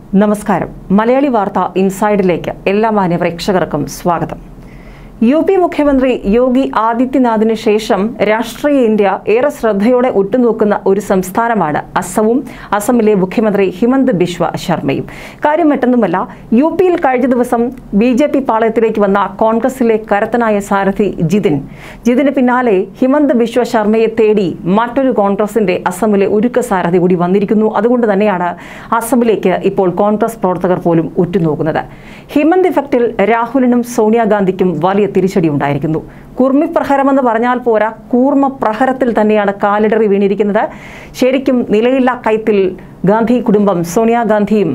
നമസ്കാരം മലയാളി വാർത്ത ഇൻസൈഡിലേക്ക് എല്ലാ മാന്യ പ്രേക്ഷകർക്കും സ്വാഗതം യു പി മുഖ്യമന്ത്രി യോഗി ആദിത്യനാഥിന് ശേഷം രാഷ്ട്രീയ ഇന്ത്യ ഏറെ ശ്രദ്ധയോടെ ഉറ്റുനോക്കുന്ന ഒരു സംസ്ഥാനമാണ് അസവും അസമിലെ മുഖ്യമന്ത്രി ഹിമന്ത് ബിശ്വ ശർമ്മയും കാര്യം മറ്റൊന്നുമല്ല യു പിയിൽ കഴിഞ്ഞ ദിവസം ബി ജെ പി പാളയത്തിലേക്ക് വന്ന കോൺഗ്രസിലെ കരത്തനായ സാരഥി ജിതിൻ ജിതിന് പിന്നാലെ ഹിമന്ത് ബിശ്വ ശർമ്മയെ തേടി മറ്റൊരു കോൺഗ്രസിന്റെ അസമിലെ ഉരുക്ക സാരഥി കൂടി വന്നിരിക്കുന്നു അതുകൊണ്ട് തന്നെയാണ് അസമിലേക്ക് ഇപ്പോൾ കോൺഗ്രസ് പ്രവർത്തകർ പോലും ഉറ്റുനോക്കുന്നത് ഹിമന്ത് ഇഫക്റ്റിൽ രാഹുലിനും സോണിയാഗാന്ധിക്കും വലിയ തിരിച്ചടി ഉണ്ടായിരിക്കുന്നു കുർമി പ്രഹരമെന്ന് പറഞ്ഞാൽ പോരാ കൂർമ്മ പ്രഹരത്തിൽ തന്നെയാണ് കാലിടറി വീണിരിക്കുന്നത് ശരിക്കും നിലയില്ലാ കയത്തിൽ ഗാന്ധി കുടുംബം സോണിയാഗാന്ധിയും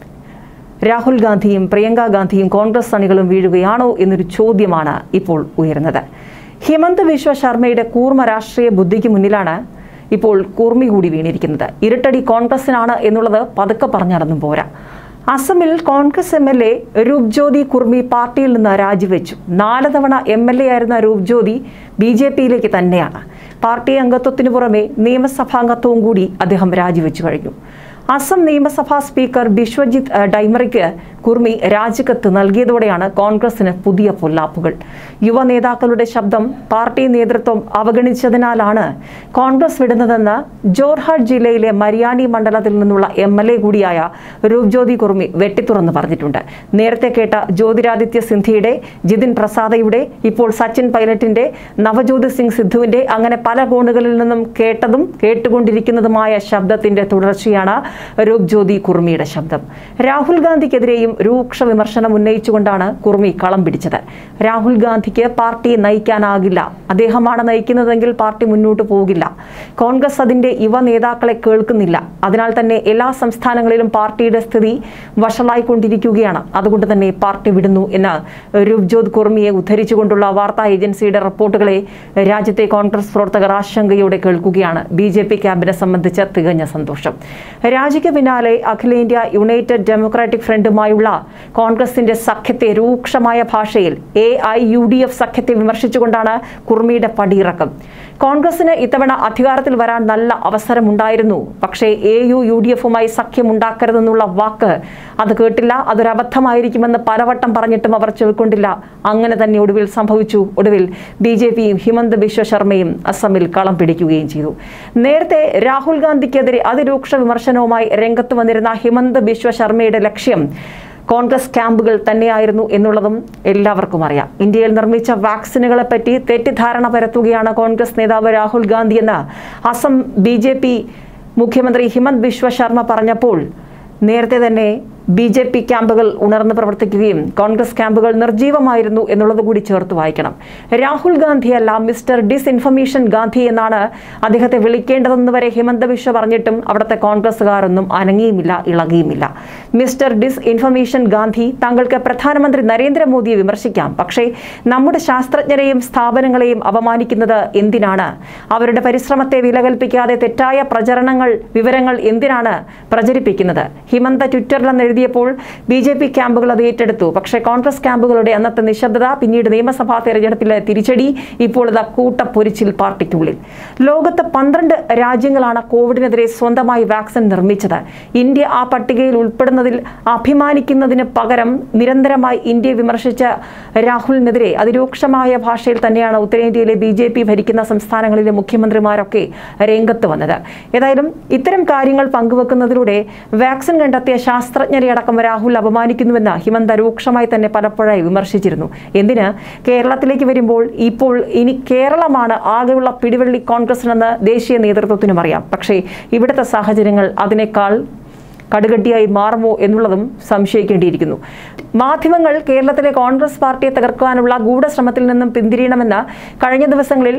രാഹുൽ ഗാന്ധിയും പ്രിയങ്ക ഗാന്ധിയും കോൺഗ്രസ് അണികളും വീഴുകയാണോ എന്നൊരു ചോദ്യമാണ് ഇപ്പോൾ ഉയരുന്നത് ഹിമന്ത് ബിശ്വ ശർമ്മയുടെ കൂർമ്മ രാഷ്ട്രീയ ബുദ്ധിക്ക് മുന്നിലാണ് ഇപ്പോൾ കൂർമി കൂടി വീണിരിക്കുന്നത് ഇരട്ടടി കോൺഗ്രസിനാണ് എന്നുള്ളത് പതുക്കെ പറഞ്ഞടന്നും പോരാ അസമിൽ Congress M L A Rupjyoti Kurmi പാർട്ടിയിൽ നിന്ന് രാജിവെച്ചു നാല് തവണ എം എൽ എ ആയിരുന്ന രൂപ്ജ്യോതി ബി ജെ പിയിലേക്ക് തന്നെയാണ് പാർട്ടി അംഗത്വത്തിനു പുറമെ നിയമസഭാംഗത്വവും കൂടി അദ്ദേഹം രാജിവെച്ചു കഴിഞ്ഞു അസം നിയമസഭാ സ്പീക്കർ ബിശ്വജിത് അഹ്, ഡൈമറിക്ക് കുർമി രാജിക്കത്ത് നൽകിയതോടെയാണ് കോൺഗ്രസിന് പുതിയ പൊല്ലാപ്പുകൾ യുവ നേതാക്കളുടെ ശബ്ദം പാർട്ടി നേതൃത്വം അവഗണിച്ചതിനാലാണ് കോൺഗ്രസ് വിടുന്നതെന്ന് ജോർഹാട്ട് ജില്ലയിലെ മരിയാണി മണ്ഡലത്തിൽ നിന്നുള്ള എം എൽ എ കൂടിയായ രൂപ്ജ്യോതി കുർമി വെട്ടിത്തുറന്ന് പറഞ്ഞിട്ടുണ്ട് നേരത്തെ കേട്ട ജ്യോതിരാദിത്യ സിന്ധ്യയുടെ ജിതിൻ പ്രസാദയുടെ ഇപ്പോൾ സച്ചിൻ പൈലറ്റിന്റെ നവജ്യോതി സിംഗ് സിദ്ധുവിന്റെ അങ്ങനെ പല കോണുകളിൽ നിന്നും കേട്ടതും കേട്ടുകൊണ്ടിരിക്കുന്നതുമായ ശബ്ദത്തിന്റെ തുടർച്ചയാണ് രൂപ്ജ്യോതി കുർമിയുടെ ശബ്ദം രാഹുൽ ഗാന്ധിക്കെതിരെയും രൂക്ഷ വിമർശനം ഉന്നയിച്ചുകൊണ്ടാണ് കുർമി കളം പിടിച്ചത് രാഹുൽ ഗാന്ധിക്ക് പാർട്ടിയെ നയിക്കാനാകില്ല അദ്ദേഹമാണ് നയിക്കുന്നതെങ്കിൽ പാർട്ടി മുന്നോട്ട് പോകില്ല കോൺഗ്രസ് അതിന്റെ യുവ നേതാക്കളെ കേൾക്കുന്നില്ല അതിനാൽ തന്നെ എല്ലാ സംസ്ഥാനങ്ങളിലും പാർട്ടിയുടെ സ്ഥിതി വഷളായിക്കൊണ്ടിരിക്കുകയാണ് അതുകൊണ്ട് തന്നെ പാർട്ടി വിടുന്നു എന്ന് രൂപ്ജ്യോത് കുർമിയെ ഉദ്ധരിച്ചുകൊണ്ടുള്ള വാർത്താ ഏജൻസിയുടെ റിപ്പോർട്ടുകളെ രാജ്യത്തെ കോൺഗ്രസ് പ്രവർത്തകർ ആശങ്കയോടെ കേൾക്കുകയാണ് ബി ജെ പി ക്യാമ്പിനെ സംബന്ധിച്ച് തികഞ്ഞ സന്തോഷം രാജിക്ക് പിന്നാലെ അഖിലേന്ത്യാ യുണൈറ്റഡ് ഡെമോക്രാറ്റിക് ഫ്രണ്ടുമായുള്ള കോൺഗ്രസിന്റെ സഖ്യത്തെ രൂക്ഷമായ ഭാഷയിൽ A I U D F സഖ്യത്തെ വിമർശിച്ചുകൊണ്ടാണ് കുർമിയുടെ പടിയിറക്കം കോൺഗ്രസിന് ഇത്തവണ അധികാരത്തിൽ വരാൻ നല്ല അവസരമുണ്ടായിരുന്നു പക്ഷേ എ യു യു ഡി എഫുമായി സഖ്യമുണ്ടാക്കരുതെന്നുള്ള വാക്ക് അത് കേട്ടില്ല അതൊരു അബദ്ധമായിരിക്കുമെന്ന് പലവട്ടം പറഞ്ഞിട്ടും അവർ ചെവിക്കൊണ്ടില്ല അങ്ങനെ തന്നെ ഒടുവിൽ സംഭവിച്ചു ഒടുവിൽ ബി ജെ പിയും ഹിമന്ത് ബിശ്വ ശർമ്മയും അസമിൽ കളം പിടിക്കുകയും ചെയ്തു നേരത്തെ രാഹുൽ ഗാന്ധിക്കെതിരെ അതിരൂക്ഷ വിമർശനവുമായി രംഗത്ത് വന്നിരുന്ന ഹിമന്ത് ബിശ്വ ശർമ്മയുടെ ലക്ഷ്യം കോൺഗ്രസ് ക്യാമ്പുകൾ തന്നെയായിരുന്നു എന്നുള്ളതും എല്ലാവർക്കും അറിയാം ഇന്ത്യയിൽ നിർമ്മിച്ച വാക്സിനുകളെ പറ്റി തെറ്റിദ്ധാരണ പരത്തുകയാണ് കോൺഗ്രസ് നേതാവ് രാഹുൽ ഗാന്ധി എന്ന് അസം ബി മുഖ്യമന്ത്രി ഹിമന്ത് ബിശ്വ ശർമ്മ പറഞ്ഞപ്പോൾ നേരത്തെ തന്നെ ബി ജെ പി ക്യാമ്പുകൾ ഉണർന്ന് പ്രവർത്തിക്കുകയും കോൺഗ്രസ് ക്യാമ്പുകൾ നിർജീവമായിരുന്നു എന്നുള്ളത് കൂടി ചേർത്ത് വായിക്കണം രാഹുൽ ഗാന്ധിയല്ല മിസ്റ്റർ ഡിസ്ഇൻഫർമേഷൻ ഗാന്ധി എന്നാണ് അദ്ദേഹത്തെ വിളിക്കേണ്ടതെന്ന് വരെ ഹിമന്ത ബിശ്വ പറഞ്ഞിട്ടും അവിടുത്തെ കോൺഗ്രസ്സുകാരൊന്നും അനങ്ങിയുമില്ല ഇളകിയുമില്ല മിസ്റ്റർ ഡിസ്ഇൻഫർമേഷൻ ഗാന്ധി താങ്കൾക്ക് പ്രധാനമന്ത്രി നരേന്ദ്രമോദിയെ വിമർശിക്കാം പക്ഷേ നമ്മുടെ ശാസ്ത്രജ്ഞരെയും സ്ഥാപനങ്ങളെയും അപമാനിക്കുന്നത് എന്തിനാണ് അവരുടെ പരിശ്രമത്തെ വിലകൽപ്പിക്കാതെ തെറ്റായ പ്രചരണങ്ങൾ വിവരങ്ങൾ എന്തിനാണ് പ്രചരിപ്പിക്കുന്നത് ഹിമന്ത ട്വിറ്ററിലെന്ന് എഴുതിയപ്പോൾ ബി ജെ പി ക്യാമ്പുകൾ അത് ഏറ്റെടുത്തു പക്ഷേ കോൺഗ്രസ് ക്യാമ്പുകളുടെ അന്നത്തെ നിശബ്ദത പിന്നീട് നിയമസഭാ തെരഞ്ഞെടുപ്പിലെ തിരിച്ചടി ഇപ്പോൾ ഇതാ കൂട്ടപ്പൊരിച്ചിൽ പാർട്ടിക്കുള്ളിൽ ലോകത്ത് പന്ത്രണ്ട് രാജ്യങ്ങളാണ് കോവിഡിനെതിരെ സ്വന്തമായി വാക്സിൻ നിർമ്മിച്ചത് ഇന്ത്യ ആ പട്ടികയിൽ ഉൾപ്പെടുന്നതിൽ അഭിമാനിക്കുന്നതിന് പകരം നിരന്തരമായി ഇന്ത്യയെ വിമർശിച്ച രാഹുലിനെതിരെ അതിരൂക്ഷമായ ഭാഷയിൽ തന്നെയാണ് ഉത്തരേന്ത്യയിലെ ബി ജെ പി ഭരിക്കുന്ന സംസ്ഥാനങ്ങളിലെ മുഖ്യമന്ത്രിമാരൊക്കെ രംഗത്ത് വന്നത് ഏതായാലും ഇത്തരം കാര്യങ്ങൾ പങ്കുവെക്കുന്നതിലൂടെ വാക്സിൻ കണ്ടെത്തിയ ശാസ്ത്രജ്ഞരെ അടക്കം രാഹുൽ അപമാനിക്കുന്നുവെന്ന് ഹിമന്ത രൂക്ഷമായി തന്നെ പലപ്പോഴായി വിമർശിച്ചിരുന്നു എന്തിന് കേരളത്തിലേക്ക് വരുമ്പോൾ ഇപ്പോൾ ഇനി കേരളമാണ് ആകെയുള്ള പിടിവള്ളി കോൺഗ്രസിനെന്ന് ദേശീയ നേതൃത്വത്തിനും അറിയാം പക്ഷേ ഇവിടുത്തെ സാഹചര്യങ്ങൾ അതിനേക്കാൾ കടുകട്ടിയായി മാറുമോ എന്നുള്ളതും സംശയിക്കേണ്ടിയിരിക്കുന്നു മാധ്യമങ്ങൾ കേരളത്തിലെ കോൺഗ്രസ് പാർട്ടിയെ തകർക്കാനുള്ള ഗൂഢശ്രമത്തിൽ നിന്നും പിന്തിരിയണമെന്ന് കഴിഞ്ഞ ദിവസങ്ങളിൽ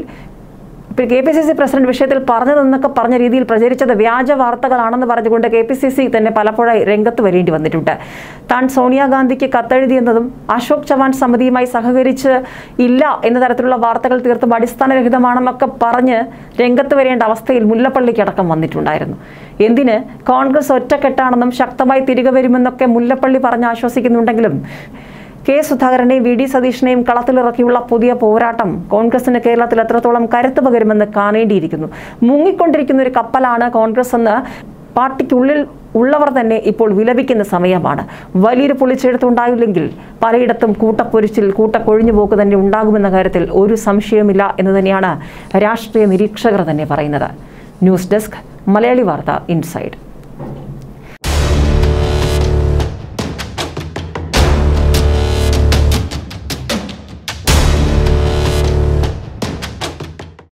K P C C president വിഷയത്തിൽ പറഞ്ഞതെന്നൊക്കെ പറഞ്ഞ രീതിയിൽ പ്രചരിച്ചത് വ്യാജ വാർത്തകളാണെന്ന് പറഞ്ഞുകൊണ്ട് കെ പി സി സി തന്നെ പലപ്പോഴായി രംഗത്ത് വരേണ്ടി വന്നിട്ടുണ്ട് താൻ സോണിയാഗാന്ധിക്ക് കത്തെഴുതിയെന്നതും അശോക് ചവാൻ സമിതിയുമായി സഹകരിച്ച് ഇല്ല എന്ന തരത്തിലുള്ള വാർത്തകൾ തീർത്തും അടിസ്ഥാനരഹിതമാണെന്നൊക്കെ പറഞ്ഞ് രംഗത്ത് വരേണ്ട അവസ്ഥയിൽ മുല്ലപ്പള്ളിക്ക് അടക്കം വന്നിട്ടുണ്ടായിരുന്നു എന്തിന് കോൺഗ്രസ് ഒറ്റക്കെട്ടാണെന്നും ശക്തമായി തിരികെ വരുമെന്നൊക്കെ മുല്ലപ്പള്ളി പറഞ്ഞ് ആശ്വസിക്കുന്നുണ്ടെങ്കിലും കെ സുധാകരനെയും വി ഡി സതീഷിനെയും കളത്തിലിറക്കിയുള്ള പുതിയ പോരാട്ടം കോൺഗ്രസിന് കേരളത്തിൽ എത്രത്തോളം കരുത്ത് പകരുമെന്ന് കാണേണ്ടിയിരിക്കുന്നു മുങ്ങിക്കൊണ്ടിരിക്കുന്ന ഒരു കപ്പലാണ് കോൺഗ്രസ് എന്ന് പാർട്ടിക്കുള്ളിൽ ഉള്ളവർ തന്നെ ഇപ്പോൾ വിലപിക്കുന്ന സമയമാണ് വലിയൊരു പൊളിച്ചെഴുത്തുണ്ടായില്ലെങ്കിൽ പലയിടത്തും കൂട്ടപ്പൊരിച്ചിൽ കൂട്ടക്കൊഴിഞ്ഞു പോക്ക് തന്നെ ഉണ്ടാകുമെന്ന കാര്യത്തിൽ ഒരു സംശയവുമില്ല എന്ന് തന്നെയാണ് രാഷ്ട്രീയ നിരീക്ഷകർ തന്നെ പറയുന്നത് ന്യൂസ് ഡെസ്ക് മലയാളി വാർത്ത ഇൻസൈഡ്